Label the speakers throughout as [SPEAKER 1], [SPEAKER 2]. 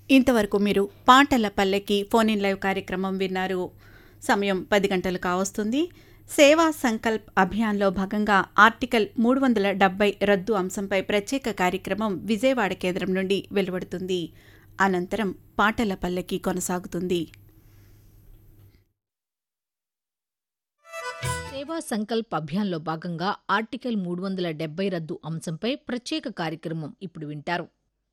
[SPEAKER 1] ఇంతవరకు మీరు పాటల పల్లెకి ఫోన్ ఇన్ లైవ్ కార్యక్రమం విన్నారు సమయం పది గంటలు కావస్తుంది సేవా సంకల్ప్ అభియాన్లో భాగంగా ఆర్టికల్ మూడు వందల డెబ్బై రద్దు అంశంపై ప్రత్యేక కార్యక్రమం విజయవాడ కేంద్రం నుండి వెలువడుతుంది అనంతరం పాటల పల్లెకి కొనసాగుతుంది
[SPEAKER 2] సేవా సంకల్ప్ అభియాన్లో భాగంగా ఆర్టికల్ మూడు వందల డెబ్బై రద్దు అంశంపై ప్రత్యేక కార్యక్రమం ఇప్పుడు వింటారు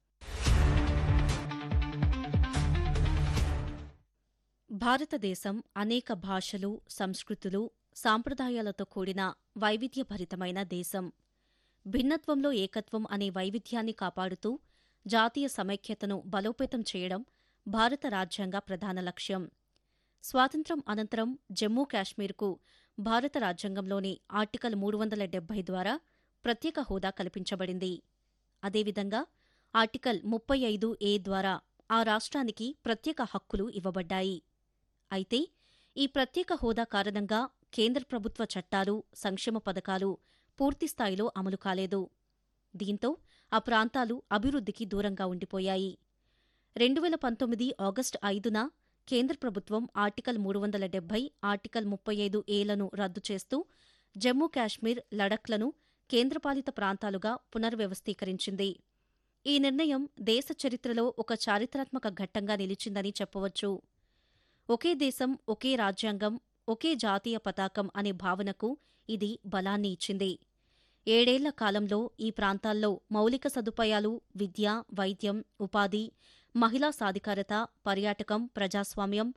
[SPEAKER 3] భారతదేశం అనేక భాషలు సంస్కృతులు సాంప్రదాయాలతో కూడిన వైవిధ్యభరితమైన దేశం భిన్నత్వంలో ఏకత్వం అనే వైవిధ్యాన్ని కాపాడుతూ జాతీయ సమైక్యతను బలోపేతం చేయడం భారత రాజ్యాంగ ప్రధాన లక్ష్యం స్వాతంత్ర్యం అనంతరం జమ్మూ కాశ్మీర్కు భారత రాజ్యాంగంలోని ఆర్టికల్ మూడు వందల డెబ్బై ద్వారా ప్రత్యేక హోదా కల్పించబడింది అదేవిధంగా ఆర్టికల్ ముప్పై ఐదు ఏ ద్వారా ఆ రాష్ట్రానికి ప్రత్యేక హక్కులు ఇవ్వబడ్డాయి అయితే ఈ ప్రత్యేక హోదా కారణంగా కేంద్ర ప్రభుత్వ చట్టాలు సంక్షేమ పథకాలు పూర్తిస్థాయిలో అమలు కాలేదు దీంతో ఆ ప్రాంతాలు అభివృద్ధికి దూరంగా ఉండిపోయాయి రెండు వేల పంతొమ్మిది ఆగస్టు ఐదున కేంద్ర ప్రభుత్వం ఆర్టికల్ మూడు వందల డెబ్బై ఆర్టికల్ ముప్పై ఐదు ఏలను రద్దు చేస్తూ జమ్మూ కాశ్మీర్ లడఖ్లను కేంద్రపాలిత ప్రాంతాలుగా పునర్వ్యవస్థీకరించింది ఈ నిర్ణయం దేశ చరిత్రలో ఒక చారిత్రాత్మక ఘట్టంగా నిలిచిందని చెప్పవచ్చు ఒకే దేశం ఒకే రాజ్యాంగం ఒకే జాతీయ పతాకం అనే భావనకు ఇది బలాన్ని ఇచ్చింది ఏడేళ్ల కాలంలో ఈ ప్రాంతాల్లో మౌలిక సదుపాయాలు విద్య వైద్యం ఉపాధి మహిళా సాధికారత పర్యాటకం ప్రజాస్వామ్యం